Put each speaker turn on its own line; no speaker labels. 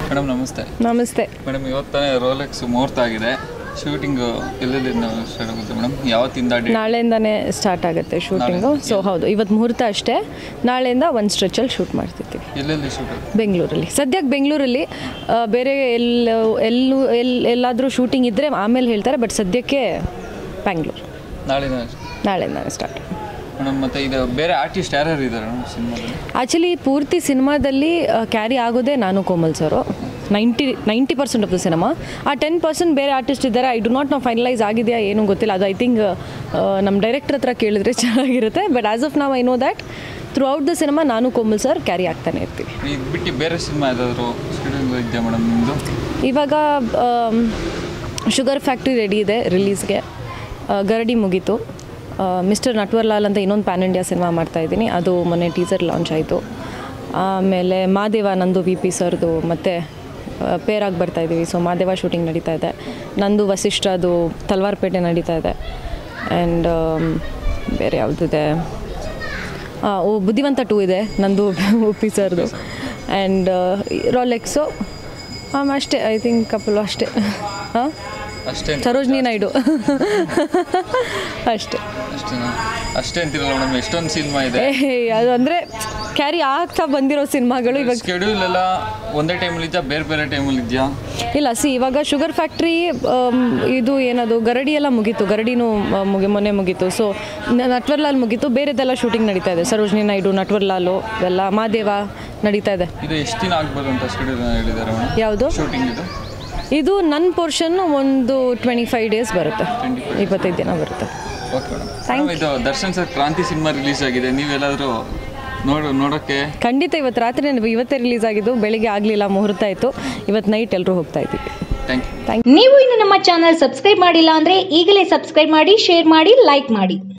madam ನಮಸ್ತೆ
ನಮಸ್ತೆ
madam ಇವತ್ತಾನೆ Rolex ಮುಹೂರ್ತ ಆಗಿದೆ ಶೂಟಿಂಗ್ ಎಲ್ಲೆಲ್ಲಿ ಸ್ಟಾರ್ಟ್ ಆಗುತ್ತೆ ಮೇಡಮ್ ಯಾವತ್ತಿಂದ ಡೇಟ್
ನಾಳೆಯಿಂದನೇ ಸ್ಟಾರ್ಟ್ ಆಗುತ್ತೆ ಶೂಟಿಂಗು ಸೊ ಹೌದು ಇವತ್ತು ಮುಹೂರ್ತ ಅಷ್ಟೇ ನಾಳೆಯಿಂದ ಒಂದು ಸ್ಟ್ರೆಚಲ್ಲಿ ಶೂಟ್ ಮಾಡ್ತಿರ್ತೀವಿ
ಎಲ್ಲೆಲ್ಲಿ ಶೂಟ್
ಬೆಂಗಳೂರಲ್ಲಿ ಸದ್ಯಕ್ಕೆ ಬೆಂಗಳೂರಲ್ಲಿ ಆ, ಬೇರೆ ಎಲ್ಲ ಎಲ್ಲೂ ಎಲ್ ಎಲ್ಲಾದರೂ ಶೂಟಿಂಗ್ ಇದ್ದರೆ ಆಮೇಲೆ ಹೇಳ್ತಾರೆ ಬಟ್ ಸದ್ಯಕ್ಕೆ ಬ್ಯಾಂಗ್ಳೂರು
ನಾಳಿನ
ನಾಳೆಯಿಂದನೇ ಸ್ಟಾರ್ಟ್
ಮೇಡಮ್ ಮತ್ತೆ ಇದು ಬೇರೆ ಆರ್ಟಿಸ್ಟ್ ಯಾರ್ಯಾರು ಇದ್ದಾರೆ ಮೇಡಮ್ ಸಿನಿಮಾದಲ್ಲಿ
ಆ್ಯಕ್ಚುಲಿ ಪೂರ್ತಿ ಸಿನಿಮಾದಲ್ಲಿ ಕ್ಯಾರಿ ಆಗೋದೇ ನಾನು Komal sir ninety ninety percent of the cinema ಆ ಟೆನ್ ಪರ್ಸೆಂಟ್ ಬೇರೆ ಆರ್ಟಿಸ್ಟ್ ಇದ್ದಾರೆ ಐ ಡು ನಾಟ್ ನಾವು ಫೈನಲೈಸ್ ಆಗಿದೆಯಾ ಏನೂ ಗೊತ್ತಿಲ್ಲ ಅದು ಐ ಥಿಂಕ್ ನಮ್ಮ ಡೈರೆಕ್ಟರ್ ಹತ್ರ ಕೇಳಿದ್ರೆ ಚೆನ್ನಾಗಿರುತ್ತೆ ಬಟ್ ಆಸ್ ಆಫ್ ನಾವು I know that throughout the cinema ನಾನು ಕೋಮಲ್ ಸರ್ ಕ್ಯಾರಿ ಆಗ್ತಾನೆ ಇರ್ತೀವಿ
ಇದು ಬಿಟ್ಟು ಬೇರೆ ಸಿನಿಮಾ ಯಾವ್ದಾದ್ರು ಶೂಟಿಂಗ್ ಇದೆಯಾ ಮೇಡಮ್ ನಿಮ್ಮದು
ಇವಾಗ ಶುಗರ್ ಫ್ಯಾಕ್ಟ್ರಿ ರೆಡಿ ಇದೆ ರಿಲೀಸ್ಗೆ ಗರಡಿ ಮುಗೀತು ಮಿಸ್ಟರ್ ನಟ್ವರ್ಲಾಲ್ ಅಂತ ಇನ್ನೊಂದು ಪ್ಯಾನ್ ಇಂಡಿಯಾ ಸಿನಿಮಾ ಮಾಡ್ತಾ ಇದ್ದೀನಿ ಅದು ಮೊನ್ನೆ ಟೀಸರ್ ಲಾಂಚ್ ಆಯಿತು ಆಮೇಲೆ ಮಾದೇವ ನಂದು ವಿ ಪಿ ಸರ್ದು ಮತ್ತು ಪೇರಾಗಿ ಬರ್ತಾ ಇದ್ದೀವಿ ಸೊ ಮಾದೇವ ಶೂಟಿಂಗ್ ನಡೀತಾ ಇದೆ ನಂದು ವಸಿಷ್ಠದು ತಲ್ವಾರ್ಪೇಟೆ ನಡೀತಾ ಇದೆ ಆ್ಯಂಡ್ ಬೇರೆ ಯಾವುದಿದೆ ಆ, ಓ ಬುದ್ಧಿವಂತ ಟೂ ಇದೆ ನಂದು ಉಪ್ಪಿ ಸರ್ದು ಆ್ಯಂಡ್ ರಾಲೆಕ್ಸು ಅಷ್ಟೇ ಐ ಥಿಂಕ್ ಕಪಲು ಅಷ್ಟೇ ಹಾಂ
ಅಷ್ಟೇ
ಸರೋಜಿನಿ ನಾಯ್ಡು ಅಷ್ಟೇ
ಅಷ್ಟೇನಾ ಅಷ್ಟೇ ಅಂತಿರಲ್ಲ ಮೇಡಮ್ ಎಷ್ಟೊಂದು ಸಿನಿಮಾ ಇದೆ
ಏ ಅದು ಅಂದರೆ ಕ್ಯಾರಿ ಆಗ್ತಾ ಬಂದಿರೋ ಸಿನಿಮಾಗಳು ಇವಾಗ
ಸ್ಕೆಡ್ಯೂಲ್ ಎಲ್ಲ ಒಂದೇ ಟೈಮಲ್ಲಿ ಇದೆಯಾ ಬೇರೆ ಬೇರೆ ಟೈಮಲ್ಲಿ ಇದೆಯಾ
ಇಲ್ಲ ಸಿ ಇವಾಗ ಶುಗರ್ ಫ್ಯಾಕ್ಟ್ರಿ ಇದು ಏನದು ಗರಡಿ ಎಲ್ಲ ಮುಗೀತು ಗರಡಿನೂ ಆ, ಮುಗಿ ಮೊನ್ನೆ ಮುಗೀತು ಸೊ ನಟ್ವರ್ಲಾಲ್ ಮುಗೀತು ಬೇರೆದೆಲ್ಲ ಶೂಟಿಂಗ್ ನಡೀತಾ ಇದೆ ಸರೋಜಿನಿ ನಾಯ್ಡು ನಟ್ವರ್ಲಾಲು ಇವೆಲ್ಲ ಮಾದೇವ ನಡೀತಾ ಇದೆ
ಇದು ಎಷ್ಟು ದಿನ ಆಗ್ಬೋದು ಅಂತ ಸ್ಕೆಡ್ಯೂಲ್ ಹೇಳಿದ್ದಾರೆ ಮೇಡಮ್
ಯಾವುದು
ಶೂಟಿಂಗ್ ಇದು
ಇದು ನನ್ನ ಪೋರ್ಷನ್ನು ಒಂದು ಟ್ವೆಂಟಿ ಫೈವ್ ಡೇಸ್ ಬರುತ್ತೆ ಇಪ್ಪತ್ತೈದು ದಿನ ಬರುತ್ತೆ
ಓಕೆ ಮೇಡಮ್ ಇದು Darshan sir Kranti cinema release ಆಗಿದೆ ನೀವೆಲ್ಲಾದರೂ ನೋಡು ನೋಡೋಕ್ಕೆ
ಖಂಡಿತ ಇವತ್ತು ರಾತ್ರಿ ಇವತ್ತೇ ರಿಲೀಸ್ ಆಗಿದ್ದು ಬೆಳಿಗ್ಗೆ ಆಗಲಿಲ್ಲ ಮುಹೂರ್ತ ಆಯಿತು ಇವತ್ತು ನೈಟ್ ಎಲ್ಲರೂ ಹೋಗ್ತಾ ಇದ್ದೀವಿ
ಥ್ಯಾಂಕ್ ಯು
ನೀವು ಇನ್ನು ನಮ್ಮ ಚಾನಲ್ ಸಬ್ಸ್ಕ್ರೈಬ್ ಮಾಡಿಲ್ಲ ಅಂದ್ರೆ ಈಗಲೇ ಸಬ್ಸ್ಕ್ರೈಬ್ ಮಾಡಿ ಶೇರ್ ಮಾಡಿ ಲೈಕ್ ಮಾಡಿ